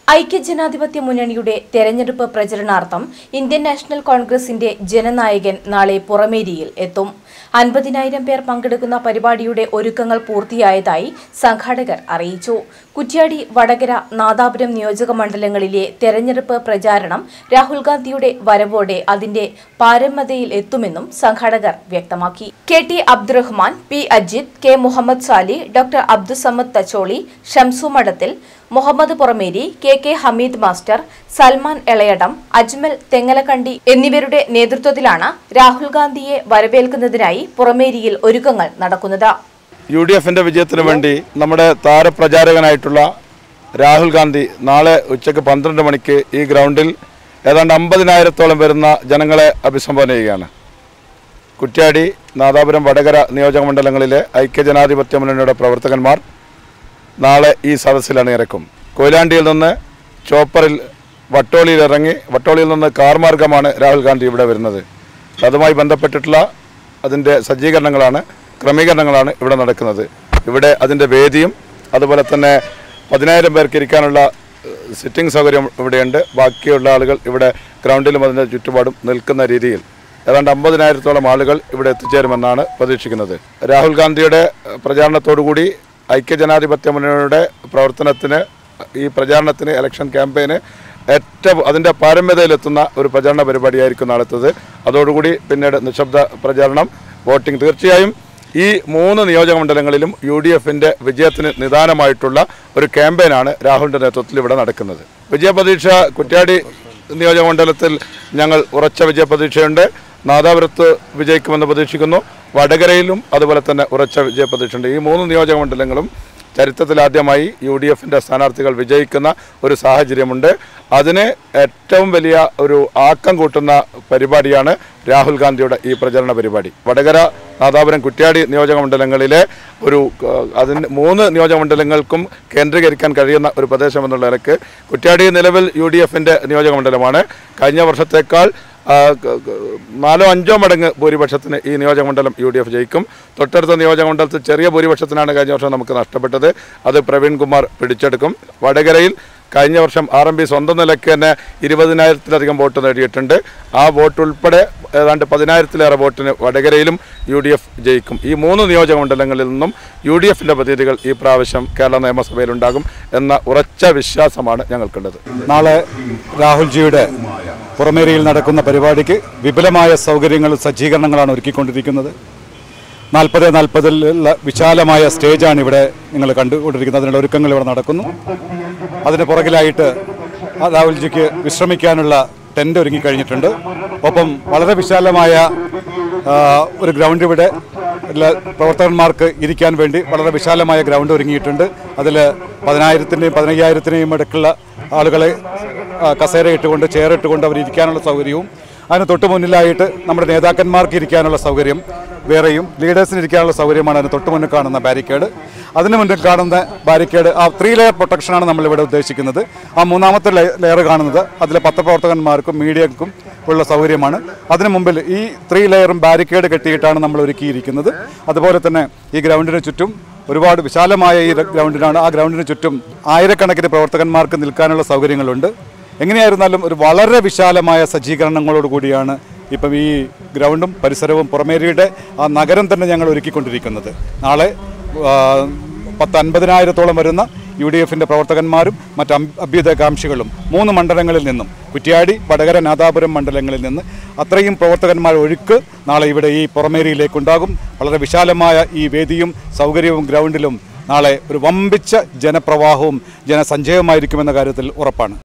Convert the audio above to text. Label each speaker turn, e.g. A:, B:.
A: ഐക്യജനാധിപത്യ മുന്നണിയുടെ തെരഞ്ഞെടുപ്പ് പ്രചരണാർത്ഥം ഇന്ത്യൻ നാഷണൽ കോൺഗ്രസിന്റെ ജനനായകൻ നാളെ പുറമേരിയിൽ എത്തും അൻപതിനായിരം പേർ പങ്കെടുക്കുന്ന പരിപാടിയുടെ ഒരുക്കങ്ങൾ പൂർത്തിയായതായി സംഘാടകർ അറിയിച്ചു കുറ്റ്യാടി വടകര നാദാപുരം നിയോജക മണ്ഡലങ്ങളിലെ തെരഞ്ഞെടുപ്പ് പ്രചാരണം രാഹുൽ ഗാന്ധിയുടെ വരവോടെ അതിന്റെ പാരമ്യതയിൽ എത്തുമെന്നും സംഘാടകർ വ്യക്തമാക്കി K T Abdurahman P Ajith K Muhammad Sali doctor Abdussamad Thacholi Shamsu Madathil Muhammad Purameri K K Hameed master Salman Elayadam Ajmal Thengalakandi എന്നിവരുടെ നേതൃത്വത്തിലാണ് രാഹുൽ ഗാന്ധിയെ വരവേൽക്കുന്നതിനായി പുറമേരിയിൽ ഒരുക്കങ്ങൾ നടക്കുന്നത്
B: യു ഡി എഫിന്റെ വിജയത്തിന് വേണ്ടി നമ്മുടെ താരപ്രചാരകനായിട്ടുള്ള രാഹുൽ ഗാന്ധി നാളെ ഉച്ചയ്ക്ക് പന്ത്രണ്ട് മണിക്ക് ഈ ഗ്രൗണ്ടിൽ ഏതാണ്ട് അമ്പതിനായിരത്തോളം വരുന്ന ജനങ്ങളെ അഭിസംബോധന ചെയ്യുകയാണ് കുറ്റ്യാടി നാദാപുരം വടകര നിയോജക മണ്ഡലങ്ങളിലെ ഐക്യജനാധിപത്യ മുന്നണിയുടെ പ്രവർത്തകന്മാർ നാളെ ഈ സദസ്സിൽ അണിയിറക്കും കൊയിലാണ്ടിയിൽ നിന്ന് ചോപ്പറിൽ വട്ടോളിയിൽ ഇറങ്ങി വട്ടോളിയിൽ നിന്ന് കാർ മാർഗമാണ് രാഹുൽ ഗാന്ധി ഇവിടെ വരുന്നത് അതുമായി ബന്ധപ്പെട്ടിട്ടുള്ള അതിൻ്റെ സജ്ജീകരണങ്ങളാണ് ക്രമീകരണങ്ങളാണ് ഇവിടെ നടക്കുന്നത് ഇവിടെ അതിൻ്റെ വേദിയും അതുപോലെ തന്നെ പതിനായിരം പേർക്ക് ഇരിക്കാനുള്ള ഏഹ്, സിറ്റിംഗ് സൗകര്യം ഇവിടെയുണ്ട് ബാക്കിയുള്ള ആളുകൾ ഇവിടെ ഗ്രൗണ്ടിലും അതിൻ്റെ ചുറ്റുപാടും നിൽക്കുന്ന രീതിയിൽ ഏതാണ്ട് അമ്പതിനായിരത്തോളം ആളുകൾ ഇവിടെ എത്തിച്ചേരുമെന്നാണ് പ്രതീക്ഷിക്കുന്നത് രാഹുൽ ഗാന്ധിയുടെ ഏഹ്, പ്രചാരണത്തോടുകൂടി ഐക്യജനാധിപത്യ മുന്നണിയുടെ പ്രവർത്തനത്തിന് ഈ പ്രചാരണത്തിന് ഇലക്ഷൻ ക്യാമ്പയിന് ഏറ്റവും അതിൻ്റെ പാരമ്യതയിലെത്തുന്ന ഒരു പ്രചാരണ പരിപാടിയായിരിക്കും നാളത്തത് അതോടുകൂടി പിന്നീട് നിശബ്ദ പ്രചാരണം വോട്ടിംഗ് തീർച്ചയായും ഈ മൂന്ന് നിയോജക മണ്ഡലങ്ങളിലും യു ഡി എഫിൻ്റെ വിജയത്തിന് നിദാനമായിട്ടുള്ള ഒരു ക്യാമ്പയിനാണ് രാഹുലിൻ്റെ നേതൃത്വത്തിൽ ഇവിടെ നടക്കുന്നത് വിജയപ്രതീക്ഷ കുറ്റ്യാടി നിയോജക മണ്ഡലത്തിൽ ഞങ്ങൾ ഉറച്ച വിജയപ്രതീക്ഷയുണ്ട് നാദാപുരത്ത് വിജയിക്കുമെന്ന് പ്രതീക്ഷിക്കുന്നു വടകരയിലും അതുപോലെ തന്നെ ഉറച്ച വിജയപ്രതീക്ഷയുണ്ട് ഈ മൂന്ന് നിയോജക മണ്ഡലങ്ങളും ചരിത്രത്തിലാദ്യമായി യു ഡി എഫിൻ്റെ സ്ഥാനാർത്ഥികൾ വിജയിക്കുന്ന ഒരു സാഹചര്യമുണ്ട് അതിന് ഏറ്റവും വലിയ ഒരു ആക്കം കൂട്ടുന്ന പരിപാടിയാണ് രാഹുൽ ഗാന്ധിയുടെ ഈ പ്രചരണ പരിപാടി വടകര നാദാപുരം കുറ്റ്യാടി നിയോജക മണ്ഡലങ്ങളിലെ ഒരു ഏഹ്, അതിന് മൂന്ന് നിയോജക മണ്ഡലങ്ങൾക്കും കേന്ദ്രീകരിക്കാൻ കഴിയുന്ന ഒരു പ്രദേശം എന്നുള്ള നിലക്ക് കുറ്റ്യാടി നിലവിൽ യു ഡി എഫിൻ്റെ നിയോജക മണ്ഡലമാണ് കഴിഞ്ഞ വർഷത്തേക്കാൾ ആ, ക- ക- നാലോ അഞ്ചോ മടങ്ങ് ഭൂരിപക്ഷത്തിന് ഈ നിയോജക മണ്ഡലം യു ഡി എഫ് ജയിക്കും തൊട്ടടുത്ത നിയോജക മണ്ഡലത്തിൽ ചെറിയ ഭൂരിപക്ഷത്തിനാണ് കഴിഞ്ഞ വർഷം നമുക്ക് നഷ്ടപ്പെട്ടത് അത് പ്രവീൺ കുമാർ പിടിച്ചെടുക്കും വടകരയിൽ കഴിഞ്ഞ വർഷം ആർ എം പി സ്വന്തം നിലയ്ക്ക് തന്നെ ഇരുപതിനായിരത്തിലധികം വോട്ട് നേടിയിട്ടുണ്ട് ആ വോട്ട് ഉൾപ്പെടെ ഏതാണ്ട് പതിനായിരത്തിലേറെ വോട്ടിന് വടകരയിലും യു ഡി എഫ് ജയിക്കും ഈ മൂന്ന് നിയോജക മണ്ഡലങ്ങളിൽ നിന്നും യു ഡി എഫിൻ്റെ പ്രതിനിധികൾ ഈ പ്രാവശ്യം കേരള നിയമസഭയിലുണ്ടാകും എന്ന ഉറച്ച വിശ്വാസമാണ് ഞങ്ങൾക്കുള്ളത്
C: നാളെ രാഹുൽജിയുടെ പുറമേരിയിൽ നടക്കുന്ന പരിപാടിക്ക് വിപുലമായ സൗകര്യങ്ങളും സജ്ജീകരണങ്ങളാണ് ഒരുക്കിക്കൊണ്ടിരിക്കുന്നത് നാൽപ്പത് നാൽപ്പതിലുള്ള വിശാലമായ സ്റ്റേജാണ് ഇവിടെ നിങ്ങൾ കണ്ടുകൊണ്ടിരിക്കുന്നത് അതിനുള്ള ഒരുക്കങ്ങൾ ഇവിടെ നടക്കുന്നു അതിന് പുറകിലായിട്ട് ആ രാഹുൽജിക്ക് വിശ്രമിക്കാനുള്ള ടെൻ്റ് ഒരുങ്ങിക്കഴിഞ്ഞിട്ടുണ്ട് ഒപ്പം വളരെ വിശാലമായ ആ, ഒരു ഗ്രൗണ്ട് ഇവിടെ എല്ലാ പ്രവർത്തകന്മാർക്ക് ഇരിക്കാൻ വേണ്ടി വളരെ വിശാലമായ ഗ്രൗണ്ട് ഒരുങ്ങിയിട്ടുണ്ട് അതിൽ പതിനായിരത്തിൻ്റെയും പതിനയ്യായിരത്തിനെയും ഇടയ്ക്കുള്ള ആളുകളെ ആ, കസേര ഇട്ടുകൊണ്ട് ചെയർ ഇട്ടുകൊണ്ട് അവർ ഇരിക്കാനുള്ള സൗകര്യവും അതിന് തൊട്ട് മുന്നിലായിട്ട് നമ്മുടെ നേതാക്കന്മാർക്ക് ഇരിക്കാനുള്ള സൗകര്യം വേറെയും ലീഡേഴ്സിന് ഇരിക്കാനുള്ള സൗകര്യമാണ് അതിന് തൊട്ട് മുന്നിൽ കാണുന്ന ബാരിക്കേഡ് അതിന് മുന്നിൽ കാണുന്ന ബാരിക്കേഡ് ആ ത്രീ ലെയർ പ്രൊട്ടക്ഷനാണ് നമ്മളിവിടെ ഉദ്ദേശിക്കുന്നത് ആ മൂന്നാമത്തെ ലെയർ കാണുന്നത് അതിലെ പത്രപ്രവർത്തകന്മാർക്കും മീഡിയക്കും ഉള്ള സൗകര്യമാണ് അതിന് മുമ്പിൽ ഈ ത്രീ ലെയറും ബാരിക്കേഡ് കെട്ടിയിട്ടാണ് നമ്മൾ ഒരുക്കിയിരിക്കുന്നത് അതുപോലെ തന്നെ ഈ ഗ്രൗണ്ടിന് ചുറ്റും ഒരുപാട് വിശാലമായ ഈ ഗ്രൗണ്ടിനാണ് ആ ഗ്രൗണ്ടിന് ചുറ്റും ആയിരക്കണക്കിന് പ്രവർത്തകന്മാർക്ക് നിൽക്കാനുള്ള സൗകര്യങ്ങളുണ്ട് എങ്ങനെയായിരുന്നാലും ഒരു വളരെ വിശാലമായ സജ്ജീകരണങ്ങളോട് കൂടിയാണ് ഇപ്പം ഈ ഗ്രൗണ്ടും പരിസരവും പുറമേരിയുടെ ആ നഗരം തന്നെ ഞങ്ങൾ ഒരുക്കിക്കൊണ്ടിരിക്കുന്നത് നാളെ ആ, പത്ത് അൻപതിനായിരത്തോളം വരുന്ന യു ഡി എഫിൻ്റെ പ്രവർത്തകന്മാരും മറ്റ് അം- അഭ്യുദയകാംക്ഷികളും മൂന്ന് മണ്ഡലങ്ങളിൽ നിന്നും കുറ്റ്യാടി വടകര നാദാപുരം മണ്ഡലങ്ങളിൽ നിന്ന് അത്രയും പ്രവർത്തകന്മാർ ഒഴുക്ക് നാളെ ഇവിടെ ഈ പുറമേരിയിലേക്കുണ്ടാകും വളരെ വിശാലമായ ഈ വേദിയും സൗകര്യവും ഗ്രൗണ്ടിലും നാളെ ഒരു വമ്പിച്ച ജനപ്രവാഹവും ജനസഞ്ചയമായിരിക്കുമെന്ന കാര്യത്തിൽ ഉറപ്പാണ്